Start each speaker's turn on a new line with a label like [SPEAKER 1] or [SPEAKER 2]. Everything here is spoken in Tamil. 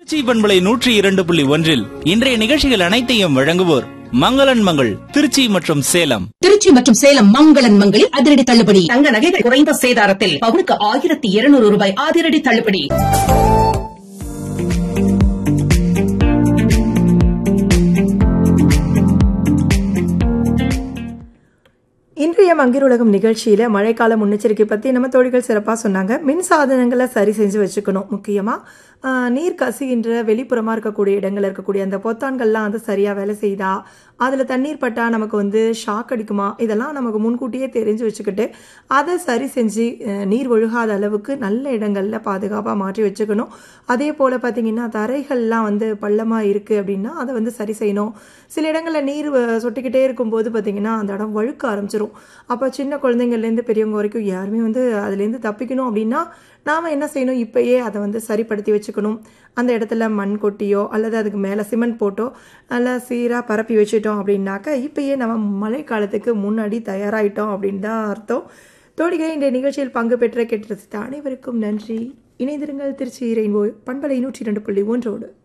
[SPEAKER 1] திருச்சி பண்பலை நூற்றி இரண்டு புள்ளி ஒன்றில் இன்றைய நிகழ்ச்சிகள் அனைத்தையும் வழங்குவோர் மங்களன் மங்கள் திருச்சி மற்றும் சேலம்
[SPEAKER 2] திருச்சி மற்றும் சேலம் மங்களன் மங்களில் அதிரடி தள்ளுபடி
[SPEAKER 3] தங்க நகைகள் குறைந்த சேதாரத்தில் பவுனுக்கு ஆயிரத்தி இருநூறு ரூபாய் அதிரடி தள்ளுபடி
[SPEAKER 4] இன்றைய மங்கிர் உலகம் நிகழ்ச்சியில் மழைக்கால முன்னெச்சரிக்கை பற்றி நம்ம தோழிகள் சிறப்பாக சொன்னாங்க மின் சாதனங்களை சரி செஞ்சு வச்சுக்கணும் முக்கியமாக நீர் கசிகின்ற வெளிப்புறமாக இருக்கக்கூடிய இடங்கள் இருக்கக்கூடிய அந்த பொத்தான்கள்லாம் வந்து சரியாக வேலை செய்தா அதில் தண்ணீர் பட்டால் நமக்கு வந்து ஷாக் அடிக்குமா இதெல்லாம் நமக்கு முன்கூட்டியே தெரிஞ்சு வச்சுக்கிட்டு அதை சரி செஞ்சு அஹ், நீர் ஒழுகாத அளவுக்கு நல்ல இடங்களில் பாதுகாப்பாக மாற்றி வச்சுக்கணும் அதே போல் பார்த்தீங்கன்னா தரைகள்லாம் வந்து பள்ளமாக இருக்குது அப்படின்னா அதை வந்து சரி செய்யணும் சில இடங்களில் நீர் அஹ், சொட்டிக்கிட்டே இருக்கும்போது பார்த்தீங்கன்னா அந்த இடம் வழுக்க ஆரம்பிச்சிரும் அப்போ சின்ன குழந்தைங்கள்லேருந்து பெரியவங்க வரைக்கும் யாருமே வந்து அதுலேருந்து தப்பிக்கணும் அப்படின்னா நாம் என்ன செய்யணும் இப்பயே அதை வந்து சரிப்படுத்தி வச்சுக்கணும் அந்த இடத்துல மண் கொட்டியோ அல்லது அதுக்கு மேலே சிமெண்ட் போட்டோ நல்லா சீராக பரப்பி வச்சுட்டோம் அப்படின்னாக்க இப்பயே நம்ம மழை காலத்துக்கு முன்னாடி தயாராகிட்டோம் அப்படின்னு தான் அர்த்தம் தோழிகை இந்த நிகழ்ச்சியில் பங்கு பெற்ற கெட்டு ரசித்த அனைவருக்கும் நன்றி இணைந்திருங்கள் திருச்சி ரெயின்போ பண்பலை நூற்றி இரண்டு புள்ளி ஒன்றோடு